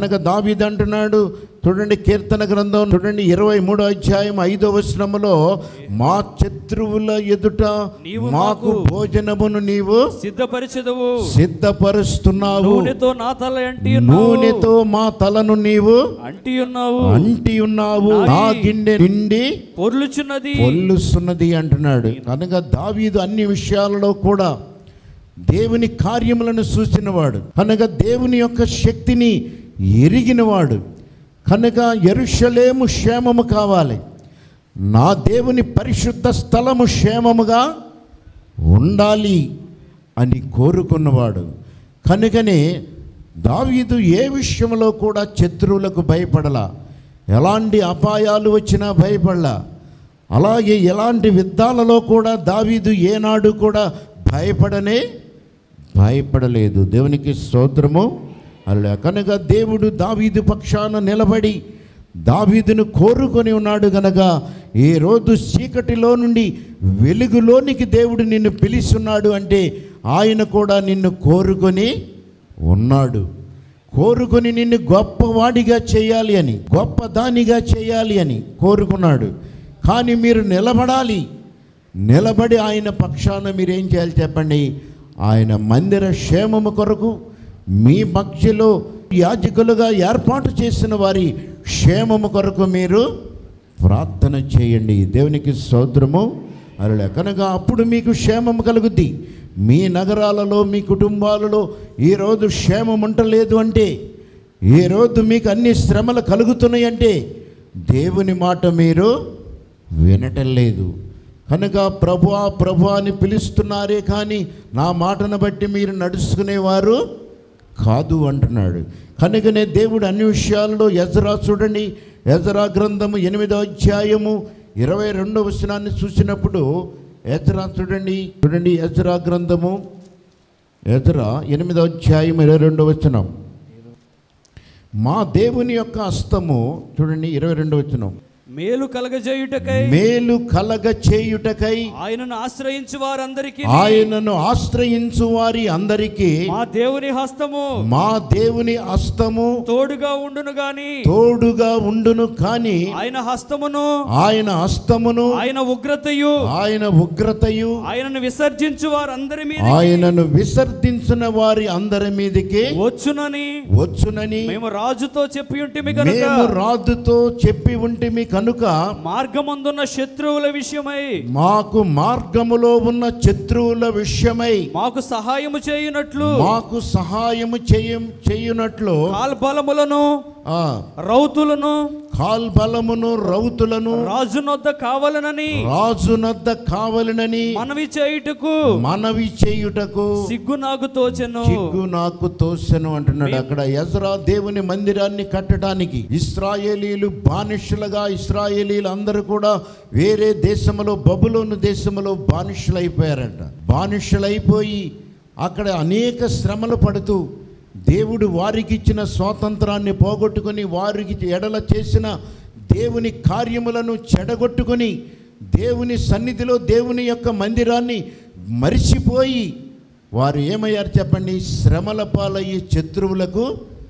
కనుక దావీదు అంటున్నాడు చూడండి కీర్తన గ్రంథం చూడండి ఇరవై మూడో అధ్యాయం ఐదో వచనములో మా శత్రువుల ఎదుట నీవు మాకు మాకు భోజనమును నీవు సిద్ధపరిచెదవు సిద్ధపరుస్తున్నావు నూనెతో నా తల అంటి ఉన్నావు నూనెతో మా తలను నీవు అంటి ఉన్నావు అంటి ఉన్నావు నా గిన్నె నిండి పొర్లుచున్నది పొల్లుస్తున్నది అంటున్నాడు కనుక దావీదు అన్ని విషయాలలో కూడా దేవుని కార్యములను చూసినవాడు కనుక దేవుని యొక్క శక్తిని ఎరిగినవాడు కనుక ఎరుషలేము క్షేమము కావాలి నా దేవుని పరిశుద్ధ స్థలము క్షేమముగా ఉండాలి అని కోరుకున్నవాడు కనుకనే దావీదు ఏ విషయంలో కూడా శత్రువులకు భయపడలా ఎలాంటి అపాయాలు వచ్చినా భయపడలా అలాగే ఎలాంటి యుద్ధాలలో కూడా దావీదు ఏనాడు కూడా భయపడనే భయపడలేదు దేవునికి స్తోత్రము అలా కనుక దేవుడు దావీదు పక్షాన నిలబడి దావీదును కోరుకొని ఉన్నాడు గనక ఈ రోజు చీకటిలో నుండి వెలుగులోనికి దేవుడు నిన్ను పిలుస్తున్నాడు అంటే ఆయన కూడా నిన్ను కోరుకొని ఉన్నాడు కోరుకొని నిన్ను గొప్పవాడిగా చేయాలి అని గొప్ప దానిగా చేయాలి అని కోరుకున్నాడు కానీ మీరు నిలబడాలి నిలబడి ఆయన పక్షాన మీరేం చేయాలి చెప్పండి ఆయన మందిర క్షేమము కొరకు మీ మధ్యలో యాజకులుగా ఏర్పాటు చేసిన వారి క్షేమము కొరకు మీరు ప్రార్థన చేయండి దేవునికి స్తోత్రము అలా కనుక అప్పుడు మీకు క్షేమము కలుగుద్ది మీ నగరాలలో మీ కుటుంబాలలో ఈరోజు క్షేమం ఉండలేదు అంటే ఈ రోజు మీకు అన్ని శ్రమలు కలుగుతున్నాయి అంటే దేవుని మాట మీరు వినటం లేదు కనుక ప్రభువా ప్రభు అని పిలుస్తున్నారే కానీ నా మాటను బట్టి మీరు నడుచుకునేవారు కాదు అంటున్నాడు కనుకనే దేవుడు అన్ని విషయాల్లో ఎజరా చూడండి ఎజరా గ్రంథము ఎనిమిదో అధ్యాయము ఇరవై రెండో వచనాన్ని చూసినప్పుడు ఎజరా చూడండి చూడండి ఎజరా గ్రంథము ఎజరా ఎనిమిదో అధ్యాయం ఇరవై రెండో వచనం మా దేవుని యొక్క హస్తము చూడండి ఇరవై రెండో వచనం మేలు కలగజేయుటకై మేలు కలగ చేయుటకై ఆయనను ఆశ్రయించు వారందరికీ ఆయనను ఆశ్రయించు వారి అందరికీ మా దేవుని హస్తము మా దేవుని హస్తము తోడుగా ఉండును గాని తోడుగా ఉండును కాని ఆయన హస్తమును ఆయన హస్తమును ఆయన ఉగ్రతయు ఆయన ఉగ్రతయు ఆయనను విసర్జించు వారందరి మీద ఆయనను విసర్జించిన వారి అందరి మీదకి వచ్చునని వచ్చునని మేము రాజుతో చెప్పి ఉంటిమి కనుక మేము రాజుతో చెప్పి ఉంటిమి కనుక మార్గమందున్న శత్రువుల విషయమై మాకు మార్గములో ఉన్న శత్రువుల విషయమై మాకు సహాయము చేయునట్లు మాకు సహాయము చేయ చేయునట్లు కాల్బలములను ఆ రౌతులను కాల్బలమును రౌతులను రాజునొద్ద కావాలనని రాజునద్ద కావలనని మనవి చేయుటకు మనవి చేయుటకు సిగ్గు నాకు తోచెను చిగ్గు నాకు తోసెను అంటున్నాడు అక్కడ ఎజ్రా దేవుని మందిరాన్ని కట్టడానికి ఇస్రాయేలీలు బానిసలుగా ఇస్రాయేలీలు అందరూ కూడా వేరే దేశంలో బబులోను దేశంలో బానిసలైపోయారంట బానిసలైపోయి అక్కడ అనేక శ్రమలు పడుతూ దేవుడు వారికి ఇచ్చిన స్వాతంత్రాన్ని పోగొట్టుకొని వారికి ఎడల చేసిన దేవుని కార్యములను చెడగొట్టుకొని దేవుని సన్నిధిలో దేవుని యొక్క మందిరాన్ని మరిచిపోయి వారు ఏమయ్యారు చెప్పండి శ్రమల పాలయ్యి శత్రువులకు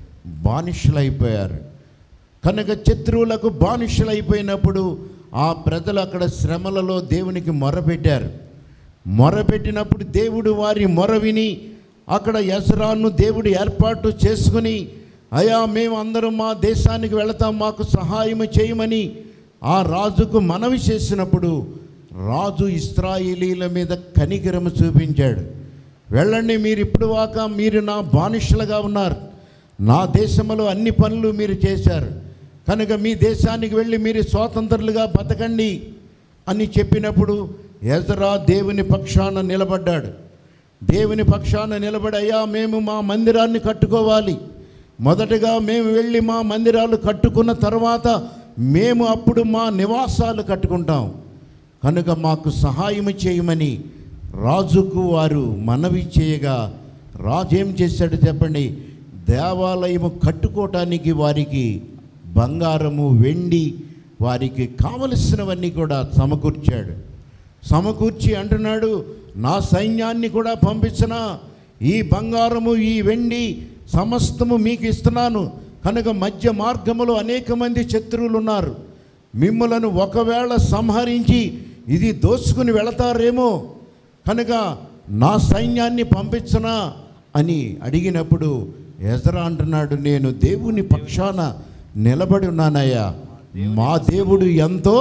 బానిసలైపోయారు కనుక శత్రువులకు బానిసలైపోయినప్పుడు ఆ ప్రజలు అక్కడ శ్రమలలో దేవునికి మొరపెట్టారు మొరపెట్టినప్పుడు దేవుడు వారి మొర విని అక్కడ యసరాను దేవుడు ఏర్పాటు చేసుకుని అయా మేము అందరం మా దేశానికి వెళతాం మాకు సహాయం చేయమని ఆ రాజుకు మనవి చేసినప్పుడు రాజు ఇస్రాయేలీల మీద కనికరము చూపించాడు వెళ్ళండి మీరు ఇప్పుడు వాక మీరు నా బానిసలుగా ఉన్నారు నా దేశంలో అన్ని పనులు మీరు చేశారు కనుక మీ దేశానికి వెళ్ళి మీరు స్వాతంత్రులుగా బతకండి అని చెప్పినప్పుడు ఎజరా దేవుని పక్షాన నిలబడ్డాడు దేవుని పక్షాన నిలబడి అయ్యా మేము మా మందిరాన్ని కట్టుకోవాలి మొదటగా మేము వెళ్ళి మా మందిరాలు కట్టుకున్న తర్వాత మేము అప్పుడు మా నివాసాలు కట్టుకుంటాం కనుక మాకు సహాయం చేయమని రాజుకు వారు మనవి చేయగా రాజు ఏం చేశాడు చెప్పండి దేవాలయము కట్టుకోవటానికి వారికి బంగారము వెండి వారికి కావలసినవన్నీ కూడా సమకూర్చాడు సమకూర్చి అంటున్నాడు నా సైన్యాన్ని కూడా పంపించిన ఈ బంగారము ఈ వెండి సమస్తము మీకు ఇస్తున్నాను కనుక మధ్య మార్గములో అనేక మంది శత్రువులు ఉన్నారు మిమ్మలను ఒకవేళ సంహరించి ఇది దోచుకుని వెళతారేమో కనుక నా సైన్యాన్ని పంపించనా అని అడిగినప్పుడు ఎజరా అంటున్నాడు నేను దేవుని పక్షాన నిలబడి ఉన్నానయ్యా మా దేవుడు ఎంతో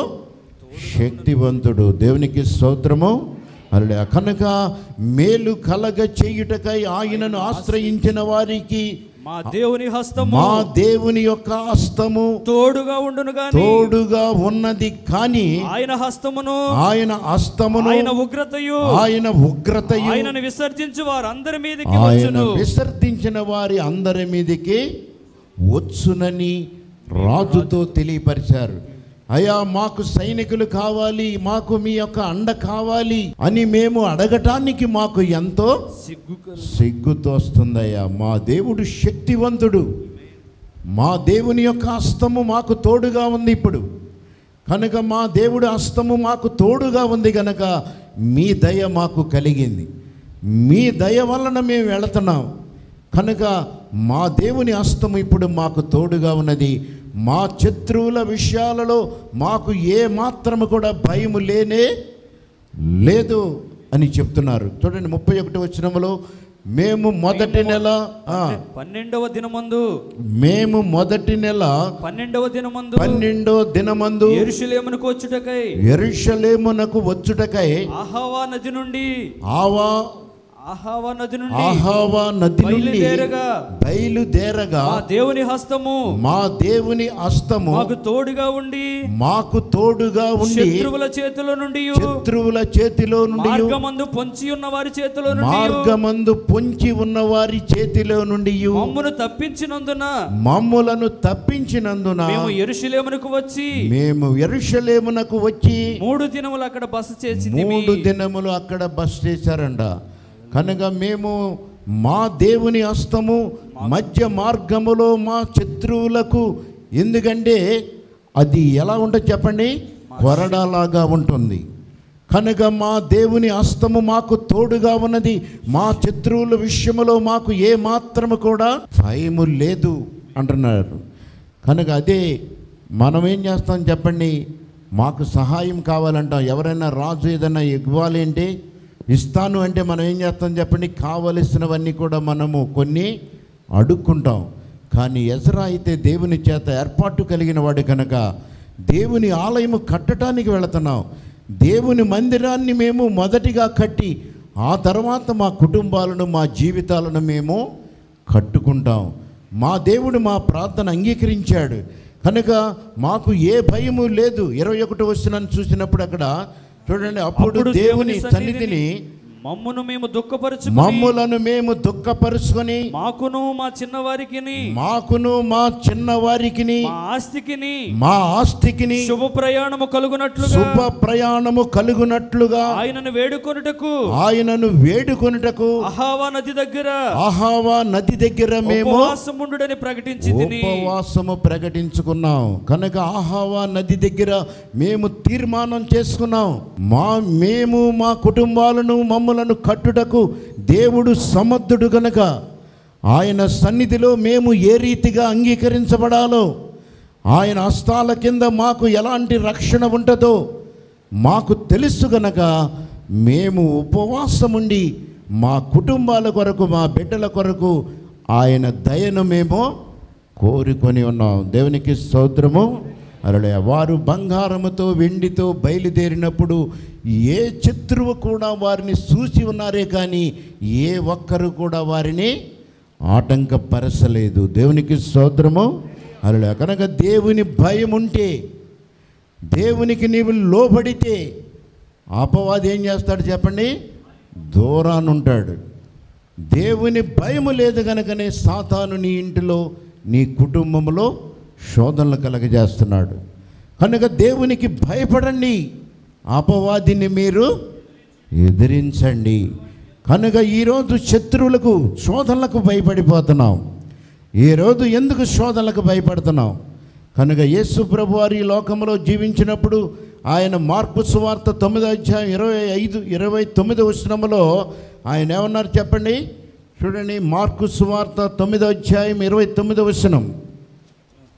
శక్తివంతుడు దేవునికి స్తోత్రము అలా కనుక మేలు కలగ చేయుటకై ఆయనను ఆశ్రయించిన వారికి మా దేవుని హస్తము మా దేవుని యొక్క హస్తము తోడుగా ఉండును గాని తోడుగా ఉన్నది కానీ ఆయన హస్తమును ఆయన హస్తమును ఆయన ఉగ్రతయు ఆయన ఉగ్రతయు ఆయనను విసర్జించు వారందరి మీదకి ఆయన వచ్చును విసర్జించిన వారి అందరి మీదకి వచ్చునని రాజుతో తెలియపరిచారు అయ్యా మాకు సైనికులు కావాలి మాకు మీ యొక్క అండ కావాలి అని మేము అడగటానికి మాకు ఎంతో సిగ్గు కలు- సిగ్గుతో వస్తుందయ్యా మా దేవుడు శక్తివంతుడు మా దేవుని యొక్క హస్తము మాకు తోడుగా ఉంది ఇప్పుడు కనుక మా దేవుడి హస్తము మాకు తోడుగా ఉంది కనుక మీ దయ మాకు కలిగింది మీ దయ వలన మేము వెళుతున్నాం కనుక మా దేవుని హస్తము ఇప్పుడు మాకు తోడుగా ఉన్నది మా శత్రువుల విషయాలలో మాకు ఏ మాత్రము కూడా భయము లేనే లేదు అని చెప్తున్నారు చూడండి ముప్పై ఒకటి వచ్చినములో మేము మొదటి నెల ఆ, పన్నెండవ దినమందు మేము మొదటి నెల పన్నెండవ దినమందు పన్నెండో దినమందు ఎరుషలేమునకు వచ్చుటకై ఎరుషలేమునకు వచ్చుటకై ఆహావా నది నుండి ఆవా ఆహావా నది నుండి ఆహావా నది నుండి బయలుదేరగా బయలుదేరగా మా దేవుని హస్తము మా దేవుని హస్తము మాకు తోడుగా ఉండి మాకు తోడుగా ఉండి శత్రువుల చేతిలో నుండి శత్రువుల చేతిలో నుండి మార్గమందు పొంచి ఉన్న వారి చేతిలో నుండి మార్గమందు పొంచి ఉన్న వారి చేతిలో నుండి మమ్మును తప్పించినందున మమ్ములను తప్పించినందున మేము ఎరుషలేమునకు వచ్చి మేము ఎరుషలేమునకు వచ్చి మూడు దినములు అక్కడ బస చేసింది మూడు దినములు అక్కడ బస్ చేశారంట కనుక మేము మా దేవుని హస్తము మధ్య మార్గములో మా శత్రువులకు ఎందుకంటే అది ఎలా ఉంటుంది చెప్పండి కొరడాలాగా ఉంటుంది కనుక మా దేవుని హస్తము మాకు తోడుగా ఉన్నది మా శత్రువుల విషయములో మాకు ఏ మాత్రము కూడా భయము లేదు అంటున్నారు కనుక అదే మనం ఏం చేస్తాం చెప్పండి మాకు సహాయం కావాలంటాం ఎవరైనా రాజు ఏదైనా ఇవ్వాలి అంటే ఇస్తాను అంటే మనం ఏం చేస్తాం చెప్పండి కావలసినవన్నీ కూడా మనము కొన్ని అడుక్కుంటాం కానీ ఎజరా అయితే దేవుని చేత ఏర్పాటు కలిగిన వాడు కనుక దేవుని ఆలయము కట్టడానికి వెళుతున్నాం దేవుని మందిరాన్ని మేము మొదటిగా కట్టి ఆ తర్వాత మా కుటుంబాలను మా జీవితాలను మేము కట్టుకుంటాం మా దేవుడు మా ప్రార్థన అంగీకరించాడు కనుక మాకు ఏ భయము లేదు ఇరవై ఒకటి వచ్చినని చూసినప్పుడు అక్కడ చూడండి అప్పుడు దేవుని సన్నిధిని మమ్మును మేము దుఃఖపరచు మమ్ములను మేము దుఃఖపరుచుకొని మాకును మా చిన్నవారికి మాకును మా చిన్నవారికిని మా ఆస్తికిని మా ఆస్తికిని శుభ ప్రయాణము కలుగునట్లుగా శుభ ప్రయాణము కలుగునట్లుగా ఆయనను వేడుకొనుటకు ఆయనను వేడుకొనుటకు అహావా నది దగ్గర ఆహావా నది దగ్గర మేము ఉపవాసముండుడని ప్రకటించి తిని ఉపవాసము ప్రకటించుకున్నాం కనుక ఆహావా నది దగ్గర మేము తీర్మానం చేసుకున్నాం మా మేము మా కుటుంబాలను మమ్మలను కట్టుటకు దేవుడు సమర్థుడు కనుక ఆయన సన్నిధిలో మేము ఏ రీతిగా అంగీకరించబడాలో ఆయన హస్తాల కింద మాకు ఎలాంటి రక్షణ ఉంటుందో మాకు తెలుసు గనక మేము ఉపవాసముండి మా కుటుంబాల కొరకు మా బిడ్డల కొరకు ఆయన దయను మేము కోరుకొని ఉన్నాం దేవునికి స్తోత్రము అరలే వారు బంగారముతో వెండితో బయలుదేరినప్పుడు ఏ శత్రువు కూడా వారిని చూసి ఉన్నారే కానీ ఏ ఒక్కరు కూడా వారిని ఆటంకపరచలేదు దేవునికి స్తోత్రము అరలే కనుక దేవుని భయం ఉంటే దేవునికి నీవు లోబడితే అపవాది ఏం చేస్తాడు చెప్పండి దూరాన్ని ఉంటాడు దేవుని భయము లేదు కనుకనే సాతాను నీ ఇంటిలో నీ కుటుంబంలో శోధనలు కలగజేస్తున్నాడు కనుక దేవునికి భయపడండి అపవాదిని మీరు ఎదిరించండి కనుక ఈరోజు శత్రువులకు శోధనలకు భయపడిపోతున్నాం ఈరోజు ఎందుకు శోధనలకు భయపడుతున్నాం కనుక యేసు ప్రభు వారి ఈ లోకంలో జీవించినప్పుడు ఆయన మార్పు సువార్త తొమ్మిదో అధ్యాయం ఇరవై ఐదు ఇరవై తొమ్మిదో వచనములో ఆయన ఏమన్నారు చెప్పండి చూడండి మార్కు సువార్త తొమ్మిదో అధ్యాయం ఇరవై తొమ్మిదో వచనం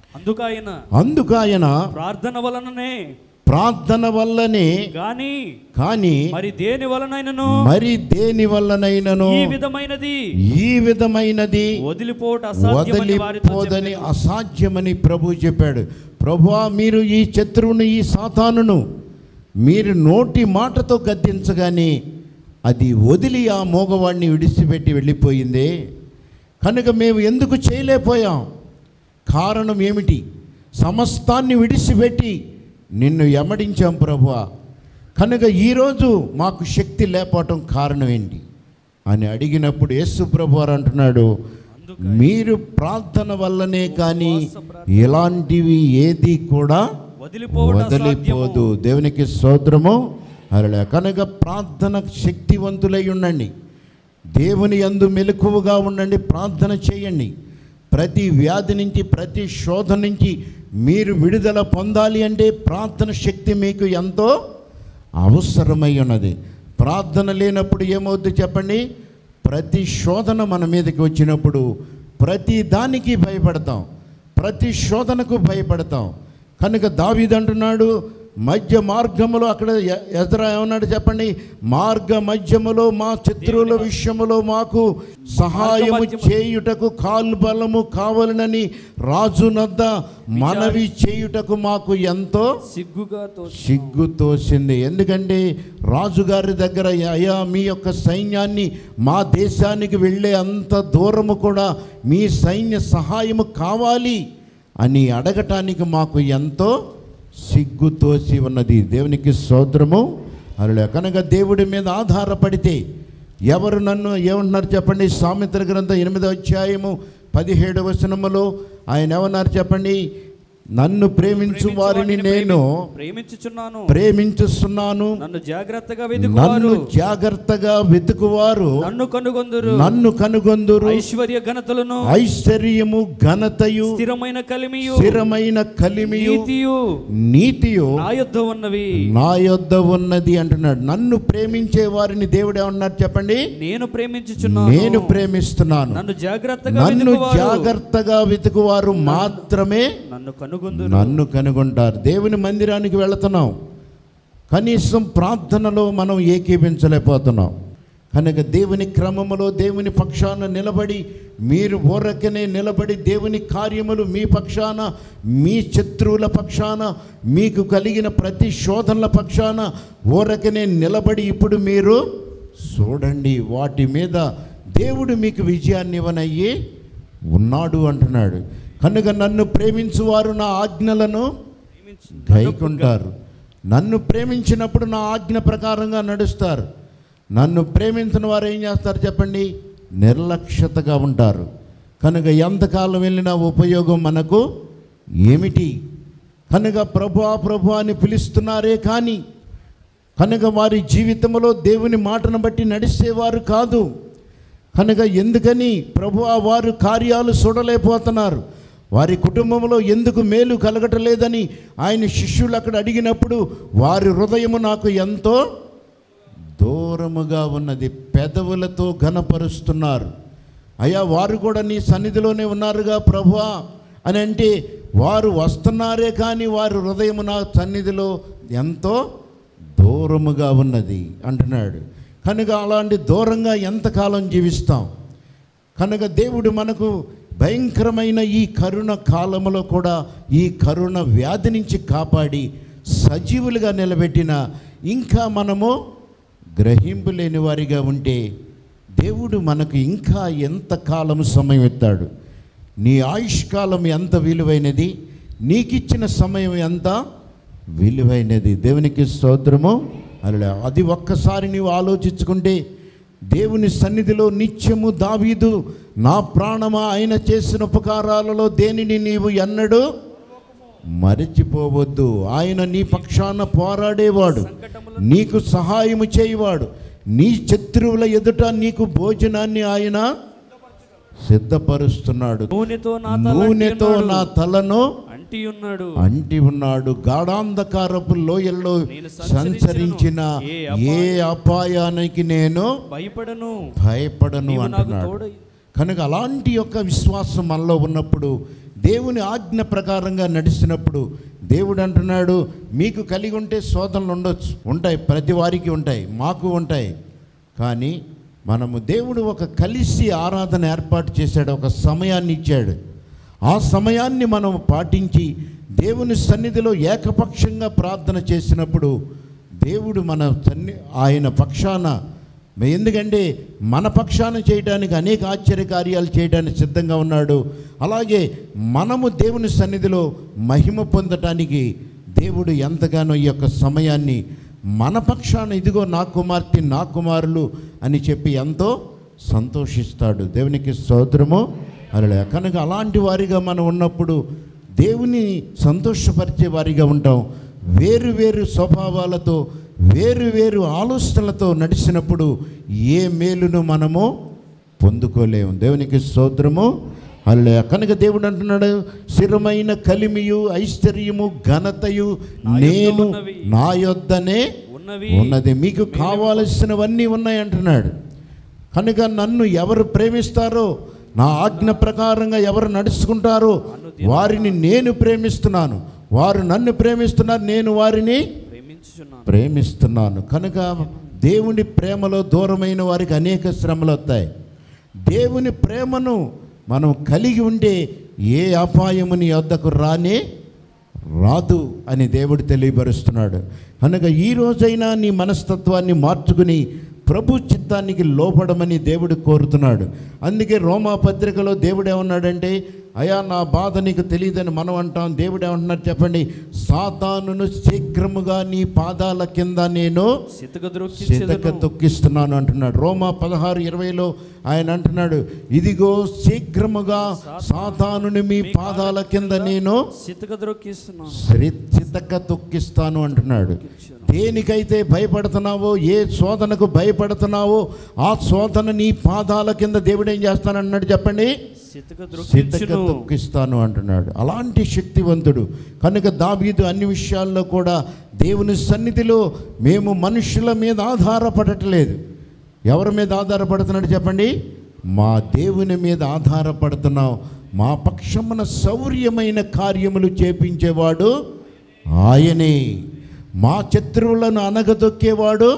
అందుకు ఆయన అందుకు ఆయన ప్రార్థన వలననే ప్రార్థన వల్లనే గాని కానీ మరి దేని వలనైనను మరి దేని వల్లనైనను ఈ విధమైనది ఈ విధమైనది వదిలిపోవట అసాధ్యమని వారితో వదిలిపోదని చెప్పెను. అసాధ్యమని ప్రభు చెప్పాడు ప్రభువా మీరు ఈ శత్రువుని ఈ సాతానును మీరు నోటి మాటతో గద్దించగానే అది వదిలి ఆ మోగవాడిని విడిచిపెట్టి వెళ్ళిపోయిందే కనుక మేము ఎందుకు చేయలేకపోయాం కారణం ఏమిటి సమస్తాన్ని విడిచిపెట్టి నిన్ను ఎమడించాం ప్రభువా కనుక ఈరోజు మాకు శక్తి లేకపోవటం కారణం ఏంటి అని అడిగినప్పుడు యేసు ప్రభు వారు అంటున్నాడు మీరు ప్రార్థన వల్లనే కానీ ఇలాంటివి ఏది కూడా వదిలిపోవట వదిలిపోదు దేవునికి స్తోత్రము అరలే కనుక ప్రార్థన శక్తివంతులై ఉండండి దేవుని యందు మెలకువగా ఉండండి ప్రార్థన చేయండి ప్రతి వ్యాధి నుంచి ప్రతి శోధ నుంచి మీరు విడుదల పొందాలి అంటే ప్రార్థన శక్తి మీకు ఎంతో అవసరమై ఉన్నది ప్రార్థన లేనప్పుడు ఏమవుద్ది చెప్పండి ప్రతి శోధన మన మీదకి వచ్చినప్పుడు ప్రతి దానికి భయపడతాం ప్రతి శోధనకు భయపడతాం కనుక దావీదంటున్నాడు మధ్య మార్గములో అక్కడ ఎ- ఎజ్రా ఏమన్నాడు చెప్పండి మార్గ మధ్యములో మా శత్రువుల విషయములో మాకు సహాయము చేయుటకు కాలు బలము కావాలనని రాజునద్ద మనవి చేయుటకు మాకు ఎంతో సిగ్గుగా తో సిగ్గు తోసింది ఎందుకంటే రాజుగారి దగ్గర అయ్యా మీ యొక్క సైన్యాన్ని మా దేశానికి వెళ్ళే అంత దూరము కూడా మీ సైన్య సహాయము కావాలి అని అడగటానికి మాకు ఎంతో సిగ్గు తోసి ఉన్నది దేవునికి సోదరము అలా కనుక దేవుడి మీద ఆధారపడితే ఎవరు నన్ను ఏమంటున్నారు చెప్పండి సామెతల గ్రంథం ఎనిమిదో అధ్యాయము పదిహేడు వచనములో ఆయన ఏమన్నారు చెప్పండి నన్ను ప్రేమించు వారిని నేను ప్రేమించుచున్నాను ప్రేమించుస్తున్నాను నన్ను జాగ్రత్తగా నన్ను వెతుకువారు జాగ్రత్తగా వెతుకువారు నన్ను కనుగొందురు నన్ను కనుగొందురు ఐశ్వర్య ఘనతలను ఐశ్వర్యము ఘనతయు స్థిరమైన కలిమియు స్థిరమైన కలిమియు నీతియు నీతియు నా యొద్ద ఉన్నవి నా యొద్ద ఉన్నది అంటున్నాడు నన్ను ప్రేమించే వారిని దేవుడు ఏమన్నారు చెప్పండి నేను ప్రేమించుచున్నాను నేను ప్రేమిస్తున్నాను నన్ను జాగ్రత్తగా నన్ను వెతుకువారు జాగ్రత్తగా వెతుకువారు మాత్రమే నన్ను కనుగొందురు నన్ను కనుగొంటారు దేవుని మందిరానికి వెళుతున్నాం కనీసం ప్రార్థనలో మనం ఏకీపించలేకపోతున్నాం కనుక దేవుని క్రమములో దేవుని పక్షాన నిలబడి మీరు ఊరకనే నిలబడి దేవుని కార్యములు మీ పక్షాన మీ శత్రువుల పక్షాన మీకు కలిగిన ప్రతి శోధనల పక్షాన ఊరకనే నిలబడి ఇప్పుడు మీరు చూడండి వాటి మీద దేవుడు మీకు విజయాన్ని ఇవ్వనయ్యి ఉన్నాడు అంటున్నాడు కనుక నన్ను ప్రేమించువారు నా ఆజ్ఞలను గైకుంటారు నన్ను ప్రేమించినప్పుడు నా ఆజ్ఞ ప్రకారంగా నడుస్తారు నన్ను ప్రేమించిన వారు ఏం చేస్తారు చెప్పండి నిర్లక్ష్యతగా ఉంటారు కనుక ఎంతకాలం వెళ్ళినా ఉపయోగం మనకు ఏమిటి కనుక ప్రభు ప్రభు అని పిలుస్తున్నారే కానీ కనుక వారి జీవితంలో దేవుని మాటను బట్టి నడిచేవారు కాదు కనుక ఎందుకని ప్రభు వారు కార్యాలు చూడలేకపోతున్నారు వారి కుటుంబంలో ఎందుకు మేలు కలగటలేదని ఆయన శిష్యులు అక్కడ అడిగినప్పుడు వారి హృదయము నాకు ఎంతో దూరముగా ఉన్నది పెదవులతో ఘనపరుస్తున్నారు అయ్యా వారు కూడా నీ సన్నిధిలోనే ఉన్నారుగా ప్రభువా అని అంటే వారు వస్తున్నారే కానీ వారి హృదయము నా సన్నిధిలో ఎంతో దూరముగా ఉన్నది అంటున్నాడు కనుక అలాంటి దూరంగా ఎంతకాలం జీవిస్తాం కనుక దేవుడు మనకు భయంకరమైన ఈ కరుణ కాలములో కూడా ఈ కరుణ వ్యాధి నుంచి కాపాడి సజీవులుగా నిలబెట్టిన ఇంకా మనము గ్రహింపు లేని వారిగా ఉంటే దేవుడు మనకు ఇంకా ఎంత కాలం సమయం ఇస్తాడు నీ ఆయుష్కాలం ఎంత విలువైనది నీకిచ్చిన సమయం ఎంత విలువైనది దేవునికి స్తోత్రము అలా అది ఒక్కసారి నీవు ఆలోచించుకుంటే దేవుని సన్నిధిలో నిత్యము దావీదు నా ప్రాణమా ఆయన చేసిన ఉపకారాలలో దేనిని నీవు ఎన్నడూ మరచిపోవద్దు ఆయన నీ పక్షాన పోరాడేవాడు నీకు సహాయము చేయవాడు నీ శత్రువుల ఎదుట నీకు భోజనాన్ని ఆయన సిద్ధపరుస్తున్నాడు నూనెతో నా తల నూనెతో అంటి నా ఉన్నాడు. తలను అంటి ఉన్నాడు అంటి ఉన్నాడు గాఢాంధకారపు లోయల్లో నేను సంచరించిన ఏ ఏ అపాయానికి నేను భయపడను భయపడను నీవు నాకు అంటున్నాడు తోడై కనుక అలాంటి యొక్క విశ్వాసం మనలో ఉన్నప్పుడు దేవుని ఆజ్ఞ ప్రకారంగా నడిచినప్పుడు దేవుడు అంటున్నాడు మీకు కలిగి ఉంటే శోధనలు ఉండొచ్చు ఉంటాయి ప్రతి వారికి ఉంటాయి మాకు ఉంటాయి కానీ మనము దేవుడు ఒక కలిసి ఆరాధన ఏర్పాటు చేశాడు ఒక సమయాన్ని ఇచ్చాడు ఆ సమయాన్ని మనం పాటించి దేవుని సన్నిధిలో ఏకపక్షంగా ప్రార్థన చేసినప్పుడు దేవుడు మన సన్ని ఆయన పక్షాన ఎందుకంటే మన పక్షాన చేయడానికి అనేక ఆశ్చర్య కార్యాలు చేయడానికి సిద్ధంగా ఉన్నాడు అలాగే మనము దేవుని సన్నిధిలో మహిమ పొందటానికి దేవుడు ఎంతగానో ఈ యొక్క సమయాన్ని మన పక్షాన ఇదిగో నా కుమార్తె నా కుమారులు అని చెప్పి ఎంతో సంతోషిస్తాడు దేవునికి స్తోత్రము అలా కనుక అలాంటి వారిగా మనం ఉన్నప్పుడు దేవుని సంతోషపరిచే వారిగా ఉంటాం వేరు వేరు స్వభావాలతో వేరు వేరు ఆలోచనలతో నడిచినప్పుడు ఏ మేలును మనము పొందుకోలేము దేవునికి స్తోత్రము అల్లే కనుక దేవుడు అంటున్నాడు స్థిరమైన కలిమియు ఐశ్వర్యము ఘనతయు నేను నా యొద్దనే ఉన్నవి ఉన్నది మీకు కావాల్సినవన్నీ ఉన్నాయి అంటున్నాడు కనుక నన్ను ఎవరు ప్రేమిస్తారో నా ఆజ్ఞ ప్రకారంగా ఎవరు నడుచుకుంటారో వారిని నేను ప్రేమిస్తున్నాను వారు నన్ను ప్రేమిస్తున్నారు నేను వారిని ప్రేమించుచున్నాను ప్రేమిస్తున్నాను కనుక దేవుని ప్రేమలో దూరమైన వారికి అనేక శ్రమలు వస్తాయి దేవుని ప్రేమను మనం కలిగి ఉంటే ఏ అపాయము నీ వద్దకు రానే రాదు అని దేవుడు తెలియపరుస్తున్నాడు కనుక ఈ రోజైనా నీ మనస్తత్వాన్ని మార్చుకుని ప్రభు చిత్తానికి లోపడమని దేవుడు కోరుతున్నాడు అందుకే రోమా పత్రికలో దేవుడు ఏమన్నాడంటే అయా నా బాధ నీకు తెలియదని మనం అంటాం దేవుడు ఏమంటున్నారు చెప్పండి సాతానును శీఘ్రముగా నీ పాదాల కింద నేను సితక సితక ద్రోక్షించెదను తొక్కిస్తున్నాను అంటున్నాడు రోమా పదహారు ఇరవైలో ఆయన అంటున్నాడు ఇదిగో శీఘ్రముగా సాతానుని మీ పాదాల కింద నేను సితక ద్రోక్షిస్తున్నాను శ్రీ- చితక తొక్కిస్తాను అంటున్నాడు దేనికైతే భయపడుతున్నావో ఏ శోధనకు భయపడుతున్నావో ఆ శోధన నీ పాదాల కింద దేవుడు ఏం చేస్తానన్నాడు చెప్పండి సితక సిద్ధక ద్రోక్షించును తొక్కిస్తాను అంటున్నాడు అలాంటి శక్తివంతుడు కనుక దావీదు అన్ని విషయాల్లో కూడా దేవుని సన్నిధిలో మేము మనుషుల మీద ఆధారపడట్లేదు ఎవరి మీద ఆధారపడుతున్నాడు చెప్పండి మా దేవుని మీద ఆధారపడుతున్నాం మా పక్షమున శౌర్యమైన కార్యములు చేపించేవాడు ఆయనే మా శత్రువులను అనగదొక్కేవాడు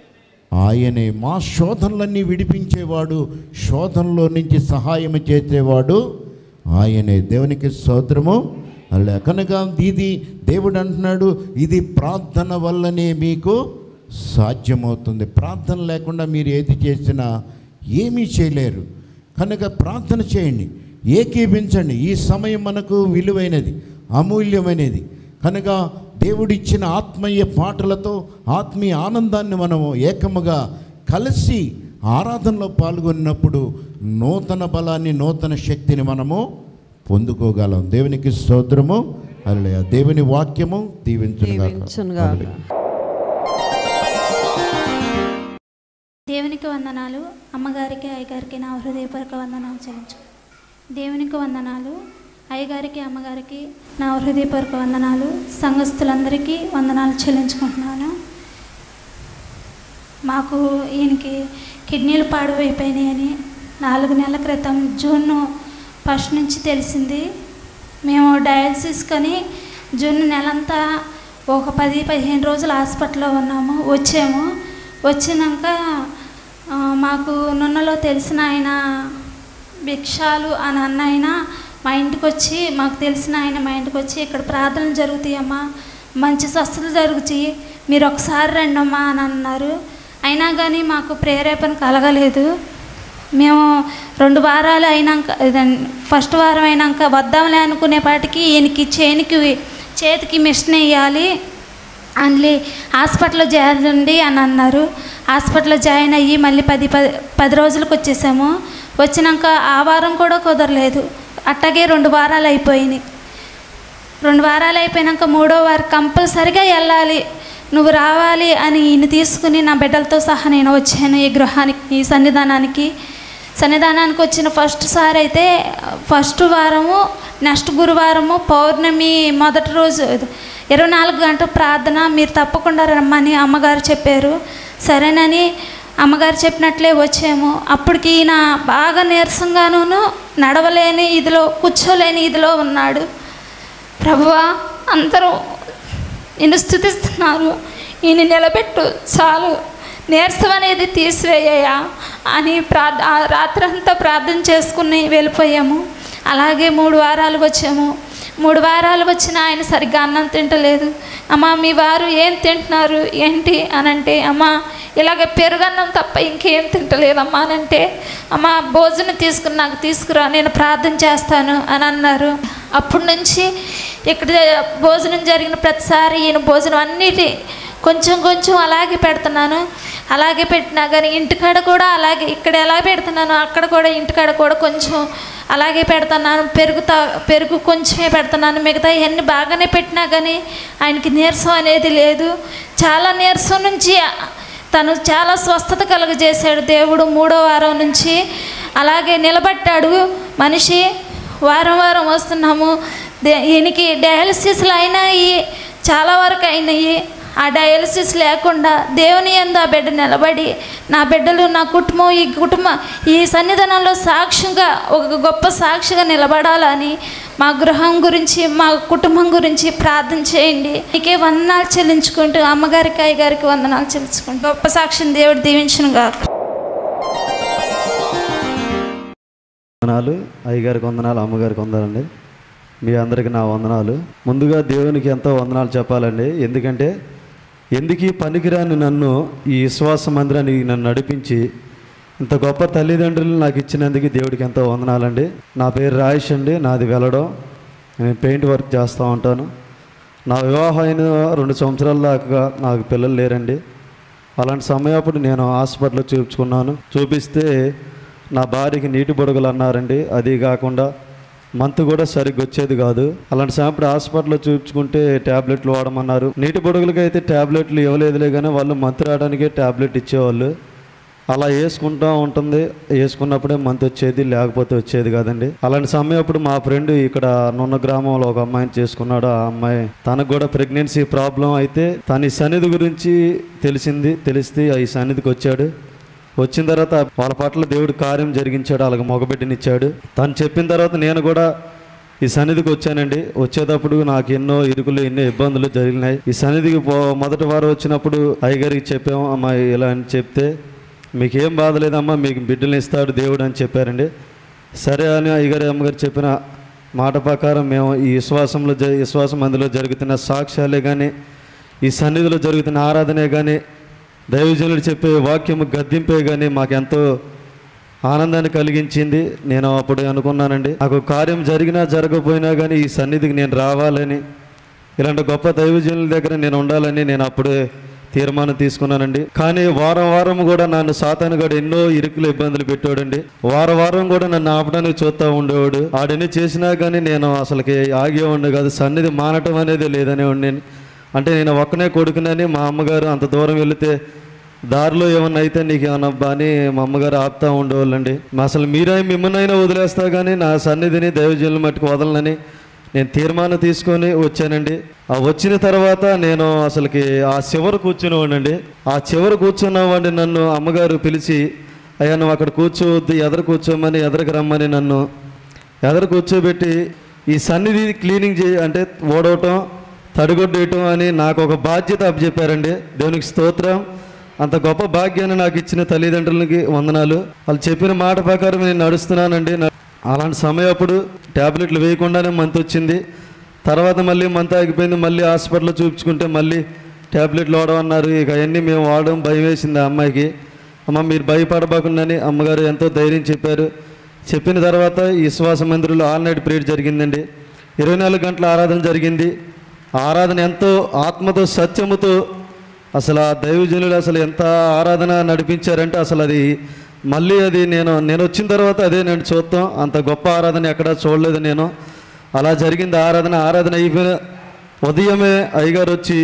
ఆయనే మా శోధనలన్నీ విడిపించేవాడు శోధనలో నుంచి సహాయం చేసేవాడు ఆయనే దేవునికి స్తోత్రము అలా కనుక ఇది దేవుడు అంటున్నాడు ఇది ప్రార్థన వల్లనే మీకు సాధ్యమవుతుంది ప్రార్థన లేకుండా మీరు ఏది చేసినా ఏమీ చేయలేరు కనుక ప్రార్థన చేయండి ఏకీపించండి ఈ సమయం మనకు విలువైనది అమూల్యమైనది కనుక దేవుడిచ్చిన ఆత్మీయ పాటలతో ఆత్మీయ ఆనందాన్ని మనము ఏకముగా కలిసి ఆరాధనలో పాల్గొన్నప్పుడు నూతన బలాన్ని నూతన శక్తిని మనము పొందుకోగలం దేవునికి స్తోత్రము అలా దేవుని వాక్యము దీవించునుగాక దీవించునుగాక. హల్లెలూయా. దేవునికి వందనాలు అమ్మగారికి అయ్యగారికి నా హృదయపూర్వక వందనాలు చెల్లించు దేవునికి వందనాలు అయ్యగారికి అమ్మగారికి నా హృదయపూర్వక వందనాలు సంఘస్థులందరికీ వందనాలు చెల్లించుకుంటున్నాను మాకు ఈయనకి కిడ్నీలు పాడువైపోయినాయని నాలుగు నెలల క్రితం జూన్ ఫస్ట్ నుంచి తెలిసింది మేము డయాలసిస్ కని జూన్ నెలంతా ఒక పది పదిహేను రోజులు హాస్పిటల్లో ఉన్నాము వచ్చాము వచ్చినాక ఆ, మాకు నున్నలో తెలిసిన ఆయన భిక్షాలు అని అన్న ఆయన మా ఇంటికి వచ్చి మాకు తెలిసిన ఆయన మా ఇంటికి వచ్చి ఇక్కడ ప్రార్థనలు జరుగుతాయమ్మా మంచి స్వస్థతలు జరుగుతాయి మీరు ఒకసారి రండమ్మా అని అన్నారు అయినా కానీ మాకు ప్రేరేపణ కలగలేదు మేము రెండు వారాలు అయినాక ఇదన్- ఫస్ట్ వారం అయినాక వద్దాంలే అనుకునేపాటికి ఈయనకి చేనికి చేతికి మిషన్ వేయాలి అందులో హాస్పిటల్లో చేరండి అని అన్నారు హాస్పిటల్లో జాయిన్ అయ్యి మళ్ళీ పది పది పది రోజులకు వచ్చేసాము వచ్చినాక ఆ వారం కూడా కుదరలేదు అట్టాగే రెండు వారాలు అయిపోయినాయి రెండు వారాలు అయిపోయినాక మూడో వారం కంపల్సరిగా వెళ్ళాలి నువ్వు రావాలి అని ఈయన తీసుకుని నా బిడ్డలతో సహా నేను వచ్చాను ఈ గృహానికి ఈ సన్నిధానానికి సన్నిధానానికి వచ్చిన ఫస్ట్ సారి అయితే ఫస్ట్ వారము నెక్స్ట్ గురువారము పౌర్ణమి మొదటి రోజు ఇరవై నాలుగు గంటల ప్రార్థన మీరు తప్పకుండా రమ్మని అమ్మగారు చెప్పారు సరేనని అమ్మగారు చెప్పినట్లే వచ్చాము అప్పటికి ఈయన బాగా నీరసంగాను నడవలేని ఇదిలో కూర్చోలేని ఇదిలో ఉన్నాడు ప్రభువా అందరూ నిన్ను స్థుతిస్తున్నారు ఈయన నిలబెట్టు చాలు నీరసం అనేది తీసివేయ్యా అని ప్రార్థ ఆ రాత్రంతా ప్రార్థన చేసుకుని వెళ్ళిపోయాము అలాగే మూడు వారాలు వచ్చాము మూడు వారాలు వచ్చిన ఆయన సరిగ్గా అన్నం తింటలేదు అమ్మ మీ వారు ఏం తింటున్నారు ఏంటి అని అంటే అమ్మ ఇలాగ పెరుగన్నం తప్ప ఇంకేం తింటలేదమ్మా అని అంటే అమ్మ భోజనం తీసుకుని నాకు తీసుకురా నేను ప్రార్థన చేస్తాను అని అన్నారు అప్పటి నుంచి ఇక్కడ భోజనం జరిగిన ప్రతిసారి ఈయన భోజనం అన్నిటి కొంచెం కొంచెం అలాగే పెడుతున్నాను అలాగే పెట్టినా కానీ ఇంటికాడ కూడా అలాగే ఇక్కడ ఎలా పెడుతున్నాను అక్కడ కూడా ఇంటికాడ కూడా కొంచెం అలాగే పెడుతున్నాను పెరుగు తా పెరుగు కొంచెమే పెడుతున్నాను మిగతా ఇవన్నీ బాగానే పెట్టినా కానీ ఆయనకి నీరసం అనేది లేదు చాలా నీరసం నుంచి తను చాలా స్వస్థత కలుగజేశాడు దేవుడు మూడో వారం నుంచి అలాగే నిలబట్టాడు మనిషి వారం వారం వస్తున్నాము దే ఈయనకి డయాలసిస్లు అయినాయి చాలా వరకు అయినాయి ఆ డయాలసిస్ లేకుండా దేవుని ఎందు ఆ బిడ్డ నిలబడి నా బిడ్డలు నా కుటుంబం ఈ కుటుంబం ఈ సన్నిధానంలో సాక్ష్యంగా ఒక గొప్ప సాక్షిగా నిలబడాలని మా గృహం గురించి మా కుటుంబం గురించి ప్రార్థన చేయండి నీకే వందనాలు చెల్లించుకుంటూ అమ్మగారికి అయ్యగారికి వందనాలు చెల్లించుకుంటూ గొప్ప సాక్షిని దేవుడు దీవించును గాక వందనాలు అయ్యగారికి వందనాలు అమ్మగారికి వందనాలండి మీ అందరికి నా వందనాలు ముందుగా దేవునికి ఎంతో వందనాలు చెప్పాలండి ఎందుకంటే ఎందుకు ఈ పనికిరాని నన్ను ఈ విశ్వాస మందిరానికి నన్ను నడిపించి ఇంత గొప్ప తల్లిదండ్రులు నాకు ఇచ్చినందుకు దేవుడికి ఎంతో వందనాలండి నా పేరు రాయేష్ అండి నాది వెళ్ళడం నేను పెయింట్ వర్క్ చేస్తూ ఉంటాను నా వివాహం అయిన రెండు సంవత్సరాల దాకా నాకు పిల్లలు లేరండి అలాంటి సమయప్పుడు నేను హాస్పిటల్లో చూపించుకున్నాను చూపిస్తే నా భార్యకి నీటి బుడగలు అన్నారండి అది కాకుండా మంత్ కూడా సరిగ్గా వచ్చేది కాదు అలాంటి సమయప్పుడు హాస్పిటల్లో చూపించుకుంటే ట్యాబ్లెట్లు వాడమన్నారు నీటి బుడగలకి అయితే ట్యాబ్లెట్లు ఇవ్వలేదులే కానీ వాళ్ళు మంత్ రావడానికే ట్యాబ్లెట్ ఇచ్చేవాళ్ళు అలా వేసుకుంటూ ఉంటుంది వేసుకున్నప్పుడే మంత్ వచ్చేది లేకపోతే వచ్చేది కాదండి అలాంటి సమయం అప్పుడు మా ఫ్రెండ్ ఇక్కడ నున్న గ్రామంలో ఒక అమ్మాయిని చేసుకున్నాడు ఆ అమ్మాయి తనకు కూడా ప్రెగ్నెన్సీ ప్రాబ్లం అయితే తన ఈ సన్నిధి గురించి తెలిసింది తెలిస్తే ఈ సన్నిధికి వచ్చాడు వచ్చిన తర్వాత వాళ్ళ పట్ల దేవుడు కార్యం జరిగించాడు అలాగే మగబిడ్డనిచ్చాడు తను చెప్పిన తర్వాత నేను కూడా ఈ సన్నిధికి వచ్చానండి వచ్చేటప్పుడు నాకు ఎన్నో ఇరుకులు ఎన్నో ఇబ్బందులు జరిగినాయి ఈ సన్నిధికి పో మొదటి వారం వచ్చినప్పుడు అయ్యగారికి చెప్పాము అమ్మా ఇలా అని చెప్తే మీకేం బాధ లేదమ్మా మీకు బిడ్డలు ఇస్తాడు దేవుడు అని చెప్పారండి సరే అని అయ్యగారి అమ్మగారు చెప్పిన మాట ప్రకారం మేము ఈ విశ్వాసంలో జ విశ్వాసం అందులో జరుగుతున్న సాక్ష్యాలే కానీ ఈ సన్నిధిలో జరుగుతున్న ఆరాధనే కానీ దైవజనుడు చెప్పే వాక్యము గద్దింపే కానీ మాకెంతో ఆనందాన్ని కలిగించింది నేను అప్పుడు అనుకున్నానండి నాకు కార్యం జరిగినా జరగకపోయినా కానీ ఈ సన్నిధికి నేను రావాలని ఇలాంటి గొప్ప దైవజనుల దగ్గర నేను ఉండాలని నేను అప్పుడే తీర్మానం తీసుకున్నానండి కానీ వారం వారం కూడా నన్ను సాతానుగాడు ఎన్నో ఇరుకులు ఇబ్బందులు పెట్టాడండి వారం వారం కూడా నన్ను ఆపడానికి చూస్తూ ఉండేవాడు ఆడని చేసినా కానీ నేను అసలుకి ఆగే ఉండే కాదు సన్నిధి మానటం అనేది లేదనే ఉండి అంటే నేను ఒక్కనే కొడుకునని మా అమ్మగారు అంత దూరం వెళితే దారిలో ఏమన్నా అయితే నీకు ఏమన్నా అబ్బా అని మా అమ్మగారు ఆపుతా ఉండేవాళ్ళండి మా అసలు మీరే మిమ్మల్నైనా వదిలేస్తా కానీ నా సన్నిధిని దైవజనుల మట్టుకు వదలనని నేను తీర్మానం తీసుకొని వచ్చానండి ఆ వచ్చిన తర్వాత నేను అసలుకి ఆ చివర కూర్చునేవాడినండి ఆ చివర కూర్చున్నవాడిని నన్ను అమ్మగారు పిలిచి అయ్యా నువ్వు అక్కడ కూర్చోవద్దు ఎదర కూర్చోమని ఎదరకు రమ్మని నన్ను ఎదర కూర్చోబెట్టి ఈ సన్నిధి క్లీనింగ్ చేయ అంటే ఓడవటం తడిగొడ్డేయటం అని నాకు ఒక బాధ్యత అప్పచెప్పారండి దేవునికి స్తోత్రం అంత గొప్ప భాగ్యాన్ని నాకు ఇచ్చిన తల్లిదండ్రులకి వందనాలు వాళ్ళు చెప్పిన మాట ప్రకారం నేను నడుస్తున్నానండి న- అలాంటి సమయం అప్పుడు ట్యాబ్లెట్లు వేయకుండానే మంత్ వచ్చింది తర్వాత మళ్ళీ మంత్ ఆగిపోయింది మళ్ళీ హాస్పిటల్లో చూపించుకుంటే మళ్ళీ ట్యాబ్లెట్లు వాడమన్నారు ఇక అవన్నీ మేము వాడడం భయం వేసింది ఆ అమ్మాయికి అమ్మ మీరు భయపడబోకుండాని అమ్మగారు ఎంతో ధైర్యం చెప్పారు చెప్పిన తర్వాత ఈ విశ్వాస మందిరంలో ఆల్ నైట్ ప్రేయర్ జరిగిందండి ఇరవై నాలుగు గంటల ఆరాధన జరిగింది ఆ ఆరాధన ఎంతో ఆత్మతో సత్యముతో అసలు ఆ దైవజనులు అసలు ఎంత ఆరాధన నడిపించారంటే అసలు అది మళ్ళీ అది నేను నేను వచ్చిన తర్వాత అదే నేను చూస్తాం అంత గొప్ప ఆరాధన ఎక్కడా చూడలేదు నేను అలా జరిగింది ఆరాధన ఆరాధన అయిపోయిన ఉదయమే అయ్యగారు వచ్చి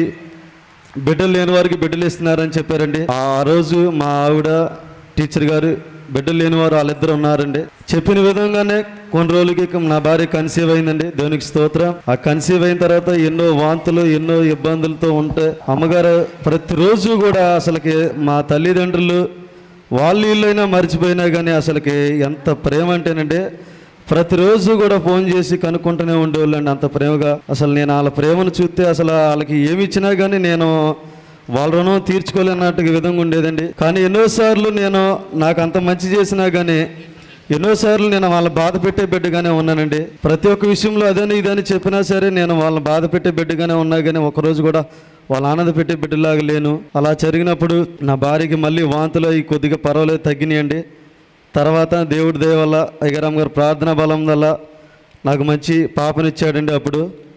బిడ్డలు లేని వారికి బిడ్డలు ఇస్తున్నారని చెప్పారండి ఆ రోజు మా ఆవిడ టీచర్ గారు బిడ్డలు లేని వారు వాళ్ళిద్దరు ఉన్నారండి చెప్పిన విధంగానే కొన్ని రోజులకి ఇక నా భార్య కన్సీవ్ అయిందండి దేవునికి స్తోత్రం ఆ కన్సీవ్ అయిన తర్వాత ఎన్నో వాంతులు ఎన్నో ఇబ్బందులతో ఉంటే అమ్మగారు ప్రతిరోజు కూడా అసలుకి మా తల్లిదండ్రులు వాళ్ళు వీళ్ళైనా మర్చిపోయినా కానీ అసలుకి ఎంత ప్రేమ అంటేనంటే ప్రతిరోజు కూడా ఫోన్ చేసి కనుక్కుంటూనే ఉండేవాళ్ళండి అంత ప్రేమగా అసలు నేను వాళ్ళ ప్రేమను చూస్తే అసలు వాళ్ళకి ఏమి ఇచ్చినా కానీ నేను వాళ్ళ రుణం తీర్చుకోలేనట్టుగా విధంగా ఉండేదండి కానీ ఎన్నోసార్లు నేను నాకు అంత మంచి చేసినా కానీ ఎన్నోసార్లు నేను వాళ్ళ బాధ పెట్టే బిడ్డగానే ఉన్నానండి ప్రతి ఒక్క విషయంలో అదని ఇదని చెప్పినా సరే నేను వాళ్ళని బాధ పెట్టే బిడ్డగానే ఉన్నా కానీ ఒకరోజు కూడా వాళ్ళ ఆనంద పెట్టే బిడ్డలాగా లేను అలా జరిగినప్పుడు నా భార్యకి మళ్ళీ వాంతులు అవి కొద్దిగా పర్వాలేదు తగ్గినాయండి తర్వాత దేవుడి దయ వల్ల అయ్యగారాం గారు ప్రార్థనా బలం వల్ల నాకు మంచి పాపనిచ్చాడండి అప్పుడు